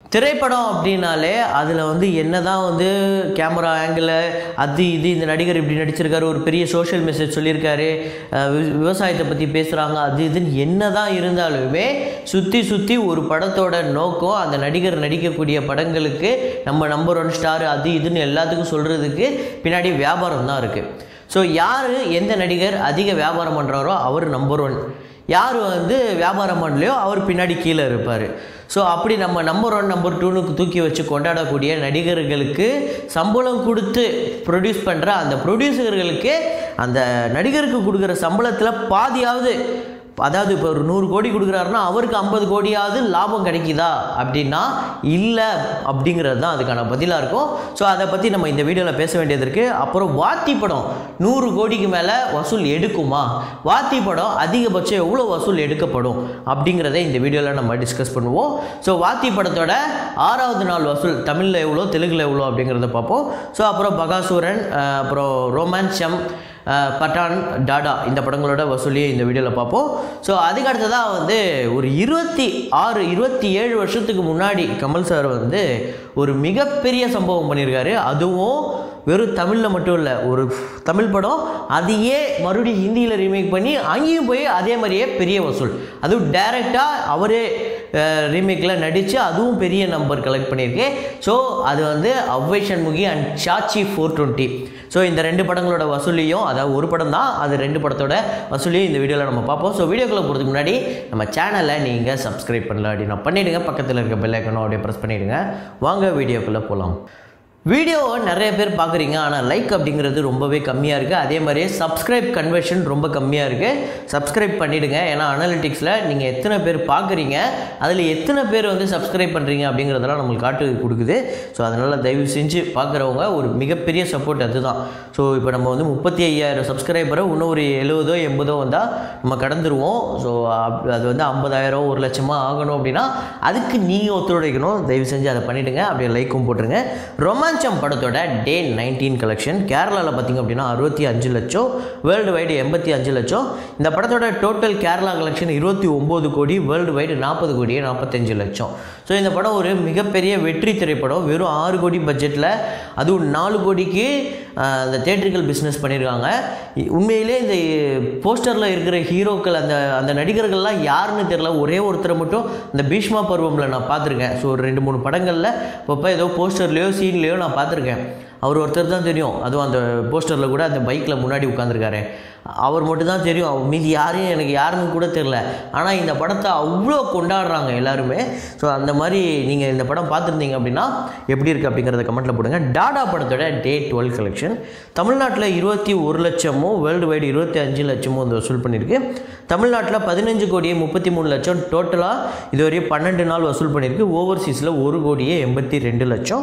திரைப்படம் அப்படின்னாலே அதில் வந்து என்ன தான் வந்து கேமரா ஆங்கிள் அது இது இந்த நடிகர் இப்படி நடிச்சிருக்காரு ஒரு பெரிய சோஷியல் மெசேஜ் சொல்லியிருக்காரு அஹ் வி- விவசாயத்தை பற்றி பேசுகிறாங்க அது இதுன்னு என்ன தான் இருந்தாலுமே சுற்றி சுற்றி ஒரு படத்தோட நோக்கம் அந்த நடிகர் நடிக்கக்கூடிய படங்களுக்கு நம்ம நம்பர் ஒன் ஸ்டார் அது இதுன்னு எல்லாத்துக்கும் சொல்கிறதுக்கு பின்னாடி வியாபாரம் தான் இருக்குது ஸோ யார் எந்த நடிகர் அதிக வியாபாரம் பண்ணுறாரோ அவர் நம்பர் ஒன் யார் வந்து வியாபாரம் பண்ணலையோ அவர் பின்னாடி கீழே இருப்பார் ஸோ அப்படி நம்ம நம்பர் ஒன் நம்பர் டூனுக்கு தூக்கி வச்சு கொண்டாடக்கூடிய நடிகர்களுக்கு சம்பளம் கொடுத்து ப்ரொடியூஸ் பண்ணுற அந்த ப்ரொடியூசர்களுக்கு அந்த நடிகருக்கு கொடுக்குற சம்பளத்தில் பாதியாவது அதாவது இப்போ ஒரு நூறு கோடி கொடுக்குறாருன்னா அவருக்கு ஐம்பது கோடியாவது லாபம் கிடைக்குதா அப்படின்னா இல்லை அப்படிங்கிறது தான் அதுக்கான பதிலாக இருக்கும் ஸோ அதை பற்றி நம்ம இந்த வீடியோவில் பேச வேண்டியது இருக்குது அப்புறம் வாத்தி படம் நூறு கோடிக்கு மேலே வசூல் எடுக்குமா வாத்தி படம் அதிகபட்சம் எவ்வளோ வசூல் எடுக்கப்படும் அப்படிங்கிறத இந்த வீடியோவில் நம்ம டிஸ்கஸ் பண்ணுவோம் ஸோ வாத்தி படத்தோட ஆறாவது நாள் வசூல் தமிழில் எவ்வளோ தெலுங்கில் எவ்வளோ அப்படிங்கிறத பார்ப்போம் ஸோ அப்புறம் பகாசூரன் அஹ், அப்புறம் ரோமான்சம் அஹ், பட்டான் டாடா இந்த படங்களோட வசூலியை இந்த வீடியோவில் பார்ப்போம் ஸோ அதுக்கு அடுத்ததாக வந்து ஒரு இருபத்தி ஆறு இருபத்தி ஏழு வருஷத்துக்கு முன்னாடி கமல் சார் வந்து ஒரு மிகப்பெரிய சம்பவம் பண்ணியிருக்காரு அதுவும் வெறும் தமிழில் மட்டும் இல்லை ஒரு தமிழ் படம் அதையே மறுபடியும் ஹிந்தியில் ரீமேக் பண்ணி அங்கேயும் போய் அதே மாதிரியே பெரிய வசூல் அதுவும் டைரெக்டாக அவரே ரீமேக்கில் நடித்து அதுவும் பெரிய நம்பர் கலெக்ட் பண்ணியிருக்கு ஸோ அது வந்து Avvai Shanmughi and Chachi four twenty so இந்த ரெண்டு படங்களோட வசூலியும் அதாவது ஒரு படம் தான் அது ரெண்டு படத்தோட வசூலியும் இந்த வீடியோவில் நம்ம பார்ப்போம் ஸோ வீடியோக்குள்ளே போகிறதுக்கு முன்னாடி நம்ம சேனலை நீங்கள் சப்ஸ்கிரைப் பண்ணல அப்படின்னா பண்ணிவிடுங்க பக்கத்தில் இருக்க பெல் ஐக்கனும் அப்படியே ப்ரெஸ் பண்ணிவிடுங்க வாங்க வீடியோக்குள்ளே போகலாம் வீடியோவை நிறைய பேர் பார்க்குறீங்க ஆனால் லைக் அப்படிங்கிறது ரொம்பவே கம்மியாக இருக்குது அதே மாதிரியே சப்ஸ்கிரைப் கன்வர்ஷன் ரொம்ப கம்மியாக இருக்குது சப்ஸ்கிரைப் பண்ணிவிடுங்க ஏன்னா அனாலிட்டிக்ஸில் நீங்கள் எத்தனை பேர் பார்க்குறீங்க அதில் எத்தனை பேர் வந்து சப்ஸ்கிரைப் பண்ணுறீங்க அப்படிங்கிறதெல்லாம் நம்மளுக்கு காட்டு கொடுக்குது ஸோ அதனால் தயவு செஞ்சு பார்க்குறவங்க ஒரு மிகப்பெரிய சப்போர்ட் அதுதான் ஸோ இப்போ நம்ம வந்து முப்பத்தி ஐயாயிரம் சப்ஸ்கிரைபரை இன்னும் ஒரு எழுபதோ எண்பதோ வந்தால் நம்ம கடந்துருவோம் ஸோ அது வந்து ஐம்பதாயிரம் ஒரு லட்சமாக ஆகணும் அப்படின்னா அதுக்கு நீங்கள் ஒத்துழைக்கணும் தயவு செஞ்சு அதை பண்ணிவிடுங்க அப்படியே லைக்கும் போட்டுருங்க ரொமான்சம் படத்தோட டே நைன்டீன் கலெக்ஷன் கேரளாவில் பார்த்தீங்க அப்படின்னா அறுபத்தி அஞ்சு லட்சம் வேர்ல்டு வைடு எண்பத்தி அஞ்சு லட்சம் இந்த படத்தோட டோட்டல் கேரளா கலெக்ஷன் இருபத்தி ஒம்பது கோடி வேர்ல்டு வைடு நாற்பது கோடியே நாற்பத்தஞ்சு லட்சம் ஸோ இந்த படம் ஒரு மிகப்பெரிய வெற்றி திரைப்படம் வெறும் ஆறு கோடி பட்ஜெட்டில் அதுவும் நாலு கோடிக்கு ஆஹ், அந்த தேட்ரிக்கல் பிஸ்னஸ் பண்ணியிருக்காங்க இ- உண்மையிலே இந்த போஸ்டரில் இருக்கிற ஹீரோக்கள் அந்த அந்த நடிகர்கள்லாம் யாருன்னு தெரியல ஒரே ஒருத்தரை மட்டும் இந்த பீஷ்மா பருவமில் நான் பார்த்துருக்கேன் ஸோ ஒரு ரெண்டு மூணு படங்களில் இப்போ ஏதோ போஸ்டர்லேயோ சீன்லேயோ நான் பார்த்துருக்கேன் அவர் ஒருத்தர் தான் தெரியும் அதுவும் அந்த போஸ்டரில் கூட அந்த பைக்கில் முன்னாடி உட்காந்துருக்காரு அவர் மட்டும் தான் தெரியும் அவர் மீதி யாரையும் எனக்கு யாருன்னு கூட தெரில ஆனால் இந்த படத்தை அவ்வளோ கொண்டாடுறாங்க எல்லாருமே ஸோ அந்த மாதிரி நீங்கள் இந்த படம் பார்த்துருந்தீங்க அப்படின்னா எப்படி இருக்குது அப்படிங்கிறத கமெண்ட்டில் போடுங்க டாடா படத்தோட டே டுவெல் கலெக்ஷன் தமிழ்நாட்டில் இருபத்தி ஒரு லட்சமும் வேர்ல்டு வைடு இருபத்தி அஞ்சு லட்சமும் வந்து வசூல் பண்ணியிருக்கு தமிழ்நாட்டில் பதினஞ்சு கோடியே முப்பத்தி மூணு லட்சம் டோட்டலாக இதுவரையும் பன்னெண்டு நாள் வசூல் பண்ணியிருக்கு ஓவர்சீஸில் ஒரு கோடியே எண்பத்தி ரெண்டு லட்சம்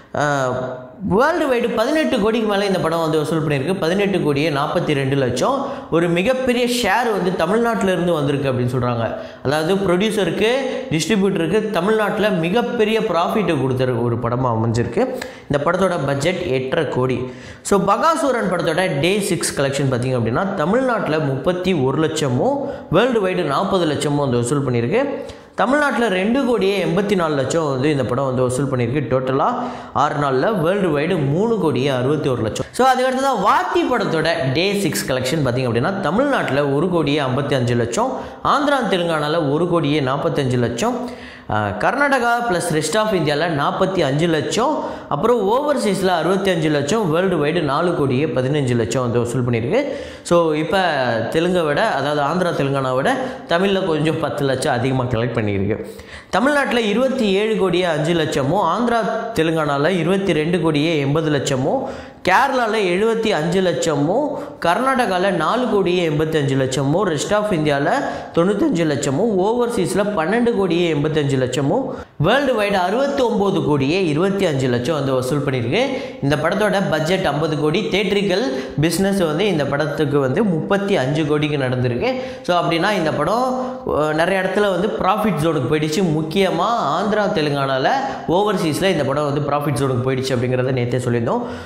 வேர்ல்டு வைடு பதினெட்டு கோடிக்கு மேலே இந்த படம் வந்து வசூல் பண்ணியிருக்கு பதினெட்டு கோடியே நாற்பத்தி ரெண்டு லட்சம் ஒரு மிகப்பெரிய ஷேர் வந்து தமிழ்நாட்டில் இருந்து வந்திருக்கு அப்படின்னு சொல்கிறாங்க அதாவது ப்ரொடியூசருக்கு டிஸ்ட்ரிபியூட்டருக்கு தமிழ்நாட்டில் மிகப்பெரிய ப்ராஃபிட்டை கொடுத்துரு ஒரு படமாக அமைஞ்சிருக்கு இந்த படத்தோட பட்ஜெட் எட்டரை கோடி ஸோ பகாசூரன் படத்தோட டே சிக்ஸ் கலெக்ஷன் பார்த்தீங்க அப்படின்னா தமிழ்நாட்டில் முப்பத்தி ஒரு லட்சமும் வேர்ல்டு வைடு நாற்பது லட்சமும் வந்து வசூல் பண்ணியிருக்கு தமிழ்நாட்டில் ரெண்டு கோடியே எண்பத்தி நாலு லட்சம் வந்து இந்த படம் வந்து வசூல் பண்ணியிருக்கு டோட்டலாக ஆறு நாளில் வேர்ல்டு வைடு மூணு கோடியே அறுபத்தி ஒரு லட்சம் ஸோ அதுக்கடுத்து தான் வாத்தி படத்தோட டே சிக்ஸ் கலெக்ஷன் பார்த்தீங்க அப்படின்னா தமிழ்நாட்டில் ஒரு கோடியே ஐம்பத்தி அஞ்சு லட்சம் ஆந்திரா தெலுங்கானாவில் ஒரு கோடியே நாற்பத்தஞ்சு லட்சம் ah, Karnataka plus rest of இந்தியாவில் நாற்பத்தி அஞ்சு லட்சம் அப்புறம் ஓவர்சீஸில் அறுபத்தி அஞ்சு லட்சம் வேர்ல்டு வைடு நாலு கோடியே பதினஞ்சு லட்சம் வந்து வசூல் பண்ணியிருக்கு ஸோ இப்போ தெலுங்கை விட அதாவது ஆந்திரா தெலுங்கானா விட தமிழில் கொஞ்சம் பத்து லட்சம் அதிகமாக கலெக்ட் பண்ணியிருக்கு தமிழ்நாட்டில் இருபத்தி ஏழு கோடியே அஞ்சு லட்சமும் ஆந்திரா தெலுங்கானாவில் இருபத்தி ரெண்டு கோடியே எண்பது லட்சமும் கேரளாவில் எழுபத்தி அஞ்சு லட்சமும் கர்நாடகாவில் நாலு கோடியே எண்பத்தஞ்சு லட்சமும் ரெஸ்ட் ஆஃப் இந்தியாவில் தொண்ணூத்தஞ்சு லட்சமும் ஓவர்சீஸில் பன்னெண்டு கோடியே எண்பத்தஞ்சு லட்சமும் வேர்ல்டு வைடு அறுபத்தி ஒம்பது கோடியே இருபத்தி அஞ்சு லட்சம் வந்து வசூல் பண்ணியிருக்கு இந்த படத்தோட பட்ஜெட் ஐம்பது கோடி தேட்ரிக்கல் பிஸ்னஸ் வந்து இந்த படத்துக்கு வந்து முப்பத்தி அஞ்சு கோடிக்கு நடந்திருக்கு ஸோ அப்படின்னா இந்த படம் அஹ், நிறைய இடத்துல வந்து ப்ராஃபிட் ஜோனுக்கு போயிடுச்சு முக்கியமாக ஆந்திரா தெலுங்கானாவில் ஓவர்சீஸில் இந்த படம் வந்து ப்ராஃபிட் ஜோனுக்கு போயிடுச்சு அப்படிங்கிறத நேற்றே சொல்லியிருந்தோம் ஸோ இந்த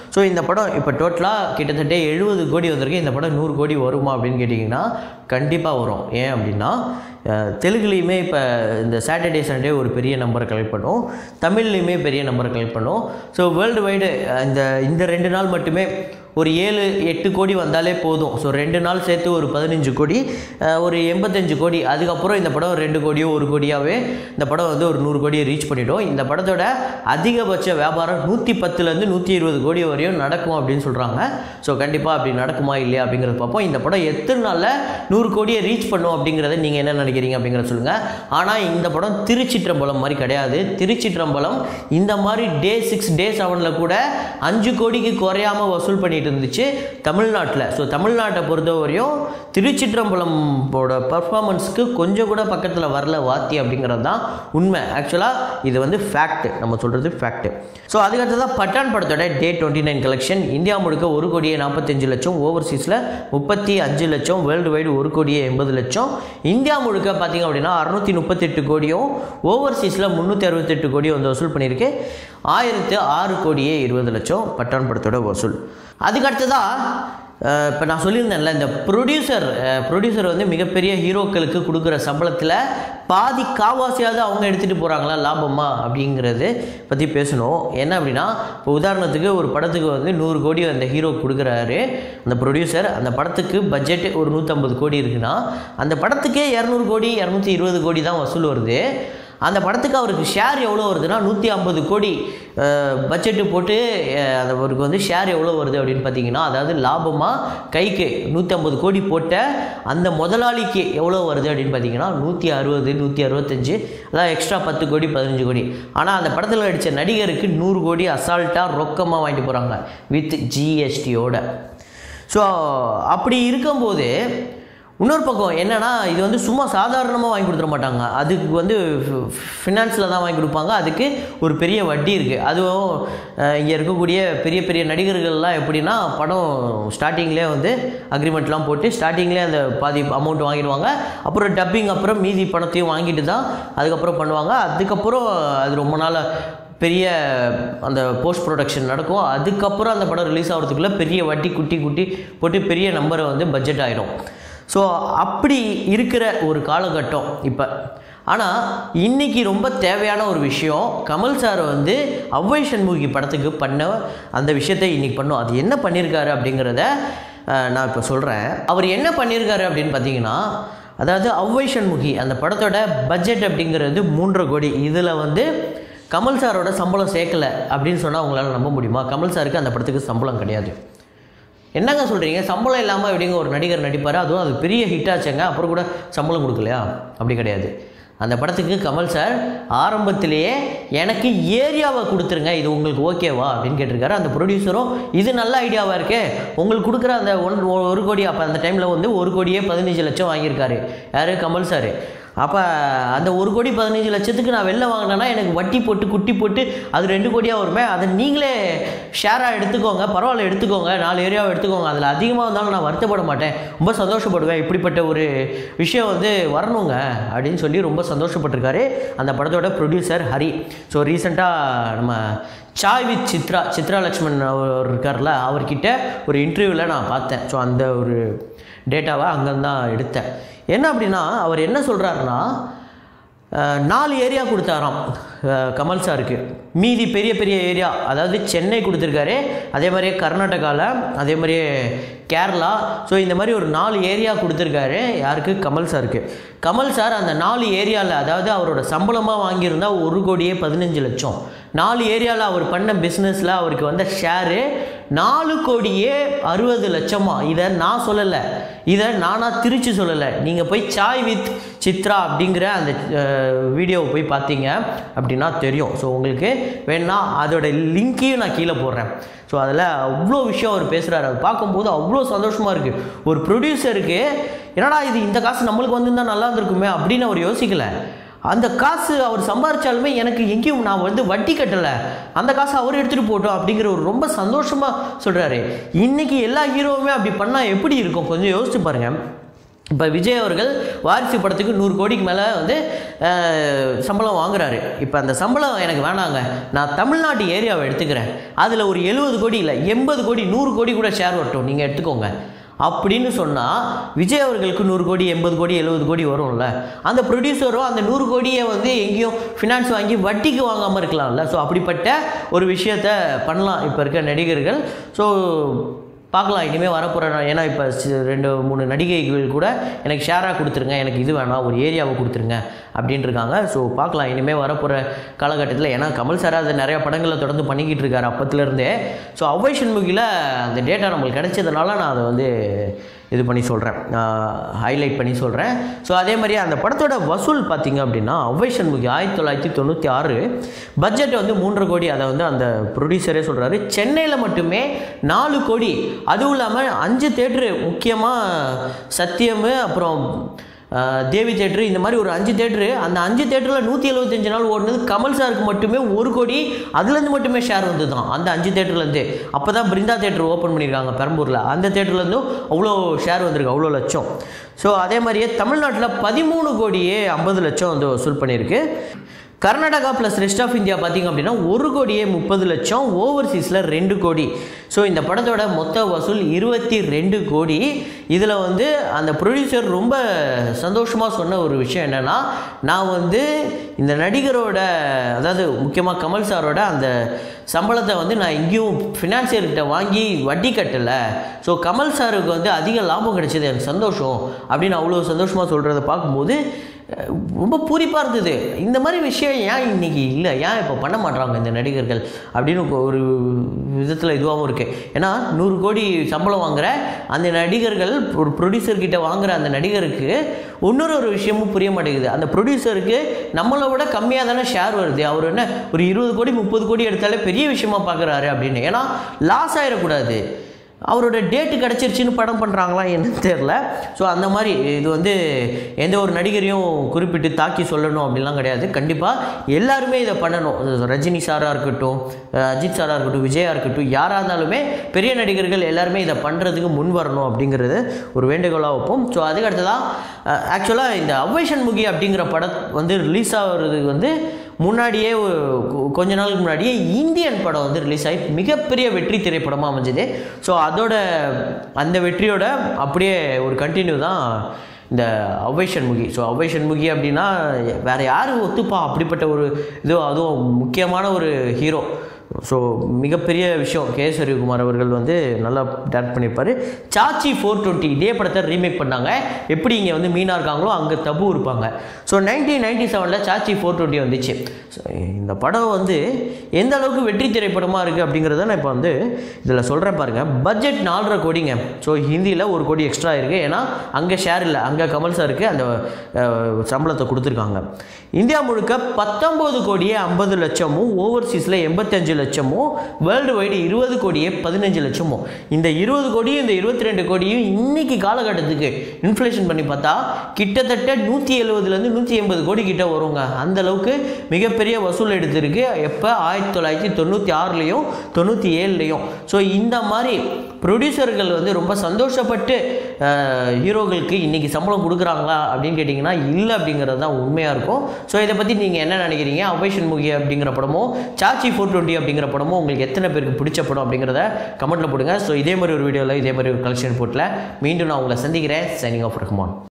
படம் இப்போ டோட்டலாக கிட்டத்தட்ட எழுபது கோடி வந்திருக்கு இந்த படம் நூறு கோடி வருமா அப்படின்னு கேட்டிங்கன்னா கண்டிப்பாக வரும் ஏன் அப்படின்னா அஹ், தெலுங்குலேயுமே இப்போ இந்த சாட்டர்டே சண்டே ஒரு பெரிய நம்பரை கலெக்ட் பண்ணும் தமிழ்லேயுமே பெரிய நம்பரை கலெக்ட் பண்ணும் ஸோ வேர்ல்டு வைடு இந்த இந்த ரெண்டு நாள் மட்டுமே ஒரு ஏழு எட்டு கோடி வந்தாலே போதும் ஸோ ரெண்டு நாள் சேர்த்து ஒரு பதினஞ்சு கோடி அஹ், ஒரு எண்பத்தஞ்சு கோடி அதுக்கப்புறம் இந்த படம் ரெண்டு கோடியோ ஒரு கோடியாகவே இந்த படம் வந்து ஒரு நூறு கோடியை ரீச் பண்ணிட்டோம் இந்த படத்தோட அதிகபட்ச வியாபாரம் நூற்றி பத்துலேருந்து நூற்றி இருபது கோடி வரையும் நடக்கும் அப்படின்னு சொல்கிறாங்க ஸோ கண்டிப்பாக அப்படி நடக்குமா இல்லையா அப்படிங்கிறத பார்ப்போம் இந்த படம் எத்தனை நாளில் நூறு கோடியை ரீச் பண்ணும் அப்படிங்கிறத நீங்கள் என்ன நினைக்கிறீங்க அப்படிங்கிறத சொல்லுங்கள் ஆனால் இந்த படம் திருச்சிற்றம்பலம் மாதிரி கிடையாது திருச்சிற்றம்பலம் இந்த மாதிரி டே சிக்ஸ் டே செவனில் கூட அஞ்சு கோடிக்கு குறையாம வசூல் பண்ணிட்டு இருந்துச்சு தமிழ்நாட்டில் ஸோ தமிழ்நாட்டை பொறுத்தவரையும் திருச்சிற்றம்பலம்போட பர்ஃபார்மன்ஸ்க்கு கொஞ்சம் கூட பக்கத்தில் வரல வாத்தி அப்படிங்கிறது தான் உண்மை ஆக்சுவலாக இது வந்து ஃபேக்ட் நம்ம சொல்கிறது ஃபேக்ட் ஸோ அதுக்கடுத்ததான் பட்டான் படத்தோட day twenty nine collection India முழுக்க ஒரு கோடியே நாற்பத்தஞ்சு லட்சம் ஓவர்சீஸில் முப்பத்தி அஞ்சு லட்சம் வேர்ல்டு வைடு ஒரு கோடியே எண்பது லட்சம் இந்தியா முழுக்க பார்த்தீங்க அப்படின்னா அறுநூற்றி முப்பத்தெட்டு கோடியும் ஓவர்சீஸில் முந்நூற்றி அறுபத்தெட்டு கோடியும் வந்து வசூல் பண்ணியிருக்கு ஆயிரத்து ஆறு கோடியே இருபது லட்சம் பட்டான் படத்தோட வசூல் அதுக்கடுத்ததாக இப்போ நான் சொல்லியிருந்தேன்ல இந்த ப்ரொடியூசர் ப்ரொடியூசர் வந்து மிகப்பெரிய ஹீரோக்களுக்கு கொடுக்குற சம்பளத்தில் பாதி காவாசியாவது அவங்க எடுத்துகிட்டு போகிறாங்களா லாபமா அப்படிங்கிறது பற்றி பேசணும் என்ன அப்படின்னா இப்போ உதாரணத்துக்கு ஒரு படத்துக்கு வந்து நூறு கோடி அந்த ஹீரோ கொடுக்குறாரு அந்த ப்ரொடியூசர் அந்த படத்துக்கு பட்ஜெட் ஒரு நூற்றம்பது கோடி இருக்குன்னா அந்த படத்துக்கே இரநூறு கோடி இரநூத்தி இருபது கோடி தான் வசூல் வருது அந்த படத்துக்கு அவருக்கு ஷேர் எவ்வளோ வருதுன்னா நூற்றி ஐம்பது கோடி பட்ஜெட்டு போட்டு அஹ், அந்த அவருக்கு வந்து ஷேர் எவ்வளோ வருது அப்படின்னு பார்த்தீங்கன்னா அதாவது லாபமாக கைக்கு நூற்றி ஐம்பது கோடி போட்ட அந்த முதலாளிக்கு எவ்வளோ வருது அப்படின்னு பார்த்தீங்கன்னா நூற்றி அறுபது நூற்றி அறுபத்தஞ்சு அதான் எக்ஸ்ட்ரா பத்து கோடி பதினஞ்சு கோடி ஆனால் அந்த படத்தில் நடித்த நடிகருக்கு நூறு கோடி அசால்ட்டாக ரொக்கமாக வாங்கிட்டு போகிறாங்க வித் ஜிஎஸ்டியோட ஸோ அப்படி இருக்கும்போது இன்னொரு பக்கம் என்னன்னா இது வந்து சும்மா சாதாரணமாக வாங்கி கொடுத்துட மாட்டாங்க அதுக்கு வந்து ஃபினான்ஸில் தான் வாங்கி கொடுப்பாங்க அதுக்கு ஒரு பெரிய வட்டி இருக்குது அதுவும் இங்கே இருக்கக்கூடிய பெரிய பெரிய நடிகர்கள்லாம் எப்படின்னா படம் ஸ்டார்டிங்லேயே வந்து அக்ரிமெண்ட்லாம் போட்டு ஸ்டார்டிங்லேயே அந்த பாதி அமௌண்ட் வாங்கிடுவாங்க அப்புறம் டப்பிங் அப்புறம் மீதி பணத்தையும் வாங்கிட்டு தான் அதுக்கப்புறம் பண்ணுவாங்க அதுக்கப்புறம் அது ரொம்ப நாள் பெரிய அந்த போஸ்ட் ப்ரொடக்ஷன் நடக்கும் அதுக்கப்புறம் அந்த படம் ரிலீஸ் ஆகிறதுக்குள்ளே பெரிய வட்டி குட்டி குட்டி போட்டு பெரிய நம்பரை வந்து பட்ஜெட் ஆயிடும் ஸோ அப்படி இருக்கிற ஒரு காலகட்டம் இப்போ ஆனால் இன்னைக்கு ரொம்ப தேவையான ஒரு விஷயம் கமல் சார் வந்து அவ்வை சண்முகி படத்துக்கு பண்ண அந்த விஷயத்தை இன்னைக்கு பண்ணோம் அது என்ன பண்ணியிருக்காரு அப்படிங்கிறத அஹ், நான் இப்போ சொல்கிறேன் அவர் என்ன பண்ணியிருக்காரு அப்படின்னு பார்த்தீங்கன்னா அதாவது அவ்வை சண்முகி அந்த படத்தோட பட்ஜெட் அப்படிங்கிறது மூன்றரை கோடி இதில் வந்து கமல் சாரோட சம்பளம் சேர்க்கல அப்படின்னு சொன்னால் உங்களால் நம்ப முடியுமா கமல் சாருக்கு அந்த படத்துக்கு சம்பளம் கிடையாது என்னங்க சொல்கிறீங்க சம்பளம் இல்லாமல் எப்படிங்க ஒரு நடிகர் நடிப்பார் அதுவும் அது பெரிய ஹிட் ஆச்சுங்க அப்புறம் கூட சம்பளம் கொடுக்கலையா அப்படி கிடையாது அந்த படத்துக்கு கமல் சார் ஆரம்பத்திலேயே எனக்கு ஏரியாவை கொடுத்துருங்க இது உங்களுக்கு ஓகேவா அப்படின்னு கேட்டிருக்காரு அந்த ப்ரொடியூசரும் இது நல்ல ஐடியாவாக இருக்கே உங்களுக்கு கொடுக்குற அந்த ஒன் ஒரு கோடி அப்போ அந்த டைமில் வந்து ஒரு கோடியே பதினஞ்சு லட்சம் வாங்கியிருக்காரு யார் கமல் சார் அப்போ அந்த ஒரு கோடி பதினஞ்சு லட்சத்துக்கு நான் வெளில வாங்கினேன்னா எனக்கு வட்டி போட்டு குட்டி போட்டு அது ரெண்டு கோடியாக வருமே அதை நீங்களே ஷேராக எடுத்துக்கோங்க பரவாயில்ல எடுத்துக்கோங்க நாலு ஏரியாவை எடுத்துக்கோங்க அதில் அதிகமாக வந்தாலும் நான் வருத்தப்பட மாட்டேன் ரொம்ப சந்தோஷப்படுவேன் இப்படிப்பட்ட ஒரு விஷயம் வந்து வரணுங்க அப்படின்னு சொல்லி ரொம்ப சந்தோஷப்பட்டிருக்காரு அந்த படத்தோட ப்ரொடியூசர் ஹரி ஸோ ரீசெண்டாக நம்ம சாய் வித் சித்ரா சித்ரா லக்ஷ்மண் அவர் இருக்கார்ல அவர்கிட்ட ஒரு இன்டர்வியூவில் நான் பார்த்தேன் ஸோ அந்த ஒரு டேட்டாவை அங்கேருந்து தான் எடுத்தேன் என்ன அப்படின்னா அவர் என்ன சொல்கிறாருன்னா அஹ், நாலு ஏரியா கொடுத்தாராம் அஹ், கமல் சாருக்கு மீதி பெரிய பெரிய ஏரியா அதாவது சென்னை கொடுத்துருக்காரு அதே மாதிரியே கர்நாடகாவில் அதே மாதிரியே கேரளா ஸோ இந்த மாதிரி ஒரு நாலு ஏரியா கொடுத்துருக்காரு யாருக்கு கமல் சாருக்கு கமல் சார் அந்த நாலு ஏரியாவில் அதாவது அவரோட சம்பளமாக வாங்கியிருந்தா ஒரு கோடியே பதினஞ்சு லட்சம் நாலு ஏரியாவில் அவர் பண்ண பிஸ்னஸில் அவருக்கு வந்த ஷேரு நாலு கோடியே அறுபது லட்சமா இதை நான் சொல்லலை இதை நானாக திருச்சி சொல்லலை நீங்கள் போய் சாய் வித் சித்ரா அப்படிங்கிற அந்த வீடியோவை போய் பார்த்தீங்க அப்படின்னா தெரியும் ஸோ உங்களுக்கு வேணா அதோட லிங்க்கையும் நான் கீழே போடுறேன் ஸோ அதில் அவ்வளோ விஷயம் அவர் பேசுகிறாரு அது பார்க்கும்போது அவ்வளோ சந்தோஷமாக இருக்குது ஒரு ப்ரொடியூசருக்கு என்னடா இது இந்த காசு நம்மளுக்கு வந்திருந்தா நல்லா இருந்திருக்குமே அப்படின்னு அவர் யோசிக்கல அந்த காசு அவர் சம்பாரிச்சாலுமே எனக்கு எங்கேயும் நான் வந்து வட்டி கட்டலை அந்த காசை அவர் எடுத்துகிட்டு போட்டோம் அப்படிங்கிற ஒரு ரொம்ப சந்தோஷமாக சொல்கிறாரு இன்றைக்கி எல்லா ஹீரோவுமே அப்படி பண்ணால் எப்படி இருக்கும் கொஞ்சம் யோசிச்சு பாருங்கள் இப்போ விஜய் அவர்கள் வாரிசு படத்துக்கு நூறு கோடிக்கு மேலே வந்து அஹ், சம்பளம் வாங்குறாரு இப்போ அந்த சம்பளம் எனக்கு வேணாங்க நான் தமிழ்நாட்டு ஏரியாவை எடுத்துக்கிறேன் அதில் ஒரு எழுபது கோடி இல்லை எண்பது கோடி நூறு கோடி கூட ஷேர் வரட்டும் நீங்கள் எடுத்துக்கோங்க அப்படின்னு சொன்னால் விஜய் அவர்களுக்கு நூறு கோடி எண்பது கோடி எழுபது கோடி வரும்ல அந்த ப்ரொடியூசரும் அந்த நூறு கோடியை வந்து எங்கேயும் ஃபினான்ஸ் வாங்கி வட்டிக்கு வாங்காமல் இருக்கலாம்ல ஸோ அப்படிப்பட்ட ஒரு விஷயத்த பண்ணலாம் இப்போ இருக்க நடிகர்கள் ஸோ பார்க்கலாம் இனிமேல் வரப்போகிற ஏன்னா இப்போ ரெண்டு மூணு நடிகைகள் கூட எனக்கு ஷேராக கொடுத்துருங்க எனக்கு இது வேணாம் ஒரு ஏரியாவை கொடுத்துருங்க அப்படின்ட்டு இருக்காங்க ஸோ பார்க்கலாம் இனிமேல் வரப்போகிற காலகட்டத்தில் ஏன்னா கமல் சார் அதை நிறைய படங்களை தொடர்ந்து பண்ணிக்கிட்டு இருக்காரு அப்பத்துலேருந்தே ஸோ அவ்வை சண்முகியில் அந்த டேட்டா நம்மளுக்கு கிடைச்சதுனால நான் அதை வந்து இது பண்ணி சொல்கிறேன் ஹைலைட் பண்ணி சொல்கிறேன் ஸோ அதே மாதிரி அந்த படத்தோட வசூல் பார்த்தீங்க அப்படின்னா அவ்வை சண்முகி ஆயிரத்தி தொள்ளாயிரத்தி தொண்ணூற்றி ஆறு பட்ஜெட் வந்து மூன்றரை கோடி அதை வந்து அந்த ப்ரொடியூசரே சொல்கிறாரு சென்னையில் மட்டுமே நாலு கோடி அதுவும் இல்லாமல் அஞ்சு தேட்ரு முக்கியமாக சத்தியம் அப்புறம் ஆஹ், தேவி தேட்ரு இந்த மாதிரி ஒரு அஞ்சு தேட்ரு அந்த அஞ்சு தேட்டரில் நூற்றி எழுபத்தஞ்சு நாள் ஓடுனது கமல் சாருக்கு மட்டுமே ஒரு கோடி அதுலேருந்து மட்டுமே ஷேர் வந்து தான் அந்த அஞ்சு தேட்டர்லேருந்து அப்போ தான் பிருந்தா தேட்டர் ஓப்பன் பண்ணியிருக்காங்க பெரம்பூரில் அந்த தேட்டர்லேருந்தும் அவ்வளோ ஷேர் வந்திருக்கு அவ்வளோ லட்சம் ஸோ அதே மாதிரியே தமிழ்நாட்டில் பதிமூணு கோடியே ஐம்பது லட்சம் வந்து வசூல் பண்ணியிருக்கு Karnataka plus rest of India பார்த்தீங்க அப்படின்னா ஒரு கோடியே முப்பது லட்சம் ஓவர்சீஸில் ரெண்டு கோடி ஸோ இந்த படத்தோட மொத்த வசூல் இருபத்தி ரெண்டு கோடி இதில் வந்து அந்த ப்ரொடியூசர் ரொம்ப சந்தோஷமாக சொன்ன ஒரு விஷயம் என்னென்னா நான் வந்து இந்த நடிகரோட அதாவது முக்கியமாக கமல் சாரோட அந்த சம்பளத்தை வந்து நான் எங்கேயும் ஃபினான்சியர்கிட்ட வாங்கி வட்டி கட்டலை ஸோ கமல் சாருக்கு வந்து அதிக லாபம் கிடைச்சது எனக்கு சந்தோஷம் அப்படின்னு அவ்வளோ சந்தோஷமாக சொல்கிறத பார்க்கும்போது அஹ், ரொம்ப பூரிப்பாக இருந்தது இந்த மாதிரி விஷயம் ஏன் இன்னைக்கு இல்லை ஏன் இப்போ பண்ண மாட்றாங்க இந்த நடிகர்கள் அப்படின்னு ஒரு விதத்தில் இதுவாகவும் இருக்குது ஏன்னா நூறு கோடி சம்பளம் வாங்குற அந்த நடிகர்கள் ஒரு ப்ரொடியூசர் கிட்ட வாங்குற அந்த நடிகருக்கு இன்னொரு ஒரு விஷயமும் புரிய மாட்டேங்குது அந்த ப்ரொடியூசருக்கு நம்மளை விட கம்மியாக தானே ஷேர் வருது அவர் என்ன ஒரு இருபது கோடி முப்பது கோடி எடுத்தாலே பெரிய விஷயமா பார்க்குறாரு அப்படின்னு ஏன்னா லாஸ் ஆயிடக்கூடாது அவரோட டேட்டு கிடச்சிருச்சுன்னு படம் பண்ணுறாங்களா என்னன்னு தெரில ஸோ அந்த மாதிரி இது வந்து எந்த ஒரு நடிகரையும் குறிப்பிட்டு தாக்கி சொல்லணும் அப்படிலாம் கிடையாது கண்டிப்பாக எல்லாருமே இதை பண்ணணும் இது ரஜினி சாராக இருக்கட்டும் அஹ் அஜித் சாராக இருக்கட்டும் விஜயா இருக்கட்டும் யாராக இருந்தாலுமே பெரிய நடிகர்கள் எல்லாருமே இதை பண்ணுறதுக்கு முன் வரணும் அப்படிங்கிறது ஒரு வேண்டுகோளாக வைப்போம் ஸோ அதுக்கு அடுத்ததாக ஆக்சுவலாக இந்த அவ்வை சண்முகி அப்படிங்கிற படம் வந்து ரிலீஸ் ஆகிறதுக்கு வந்து முன்னாடியே ஒரு கொ- கொஞ்ச நாளுக்கு முன்னாடியே இந்தியன் படம் வந்து ரிலீஸ் ஆகி மிகப்பெரிய வெற்றி திரைப்படமாக அமைஞ்சது ஸோ அதோட அந்த வெற்றியோட அப்படியே ஒரு கண்டினியூ தான் இந்த அவ்வை சண்முகி ஸோ அவ்வை சண்முகி அப்படின்னா வேறு யார் ஒத்துப்பா அப்படிப்பட்ட ஒரு இது அதுவும் முக்கியமான ஒரு ஹீரோ ஸோ மிகப்பெரிய விஷயம் கே எஸ் ரவிக்குமார் அவர்கள் வந்து நல்லா டேரக்ட் பண்ணியிருப்பார் சாச்சி ஃபோர் டுவெண்ட்டி இதே படத்தை ரீமேக் பண்ணாங்க எப்படி இங்கே வந்து மீனா இருக்காங்களோ அங்கே தபு இருப்பாங்க ஸோ நைன்டீன் நைன்டி செவனில் சாச்சி ஃபோர் டுவெண்ட்டி வந்துச்சு ஸோ இந்த படம் வந்து எந்த அளவுக்கு வெற்றி திரைப்படமாக இருக்குது அப்படிங்கிறத நான் இப்போ வந்து இதில் சொல்கிறேன் பாருங்கள் பட்ஜெட் நாலரை கோடிங்க ஸோ ஹிந்தியில் ஒரு கோடி எக்ஸ்ட்ரா இருக்குது ஏன்னா அங்கே ஷேர் இல்லை அங்கே கமல் சாருக்கு அந்த அஹ், சம்பளத்தை கொடுத்துருக்காங்க இந்தியா முழுக்க பத்தொம்போது கோடியே ஐம்பது லட்சமும் ஓவர்சீஸில் எண்பத்தஞ்சு லட்சமும் வேர்ல்டு வைடு இருபது கோடியே பதினஞ்சு லட்சமும் இந்த இருபது கோடியும் இந்த இருபத்தி ரெண்டு கோடியும் இன்னைக்கு காலகட்டத்துக்கு இன்ஃப்ளேஷன் பண்ணி பார்த்தா கிட்டத்தட்ட நூற்றி எழுபதுலேருந்து நூற்றி எண்பது கோடி கிட்ட வருங்க அந்த அளவுக்கு மிகப்பெரிய வசூல் எடுத்திருக்கு எப்போ ஆயிரத்தி தொள்ளாயிரத்தி தொண்ணூற்றி ஆறுலேயும் தொண்ணூற்றி ஏழுலேயும் ஸோ இந்த மாதிரி ப்ரொடியூசர்கள் வந்து ரொம்ப சந்தோஷப்பட்டு அஹ், ஹீரோகளுக்கு இன்றைக்கி சம்பளம் கொடுக்குறாங்களா அப்படின்னு கேட்டிங்கன்னா இல்லை அப்படிங்கிறது தான் உண்மையாக இருக்கும் ஸோ இதை பற்றி நீங்கள் என்ன நினைக்கிறீங்க அவ்வை சண்முகி அப்படிங்கிற படமோ சாச்சி ஃபோர் டுவெண்ட்டி அப்படிங்கிற படமோ உங்களுக்கு எத்தனை பேருக்கு பிடிச்ச படம் அப்படிங்கிறத கமெண்ட்டில் போடுங்க ஸோ இதே மாதிரி ஒரு வீடியோவில் இதே மாதிரி ஒரு கலெக்ஷன் போட்டில் மீண்டும் நான் உங்களை சந்திக்கிறேன் சைனிங் ஆஃப் ரஹ்மான்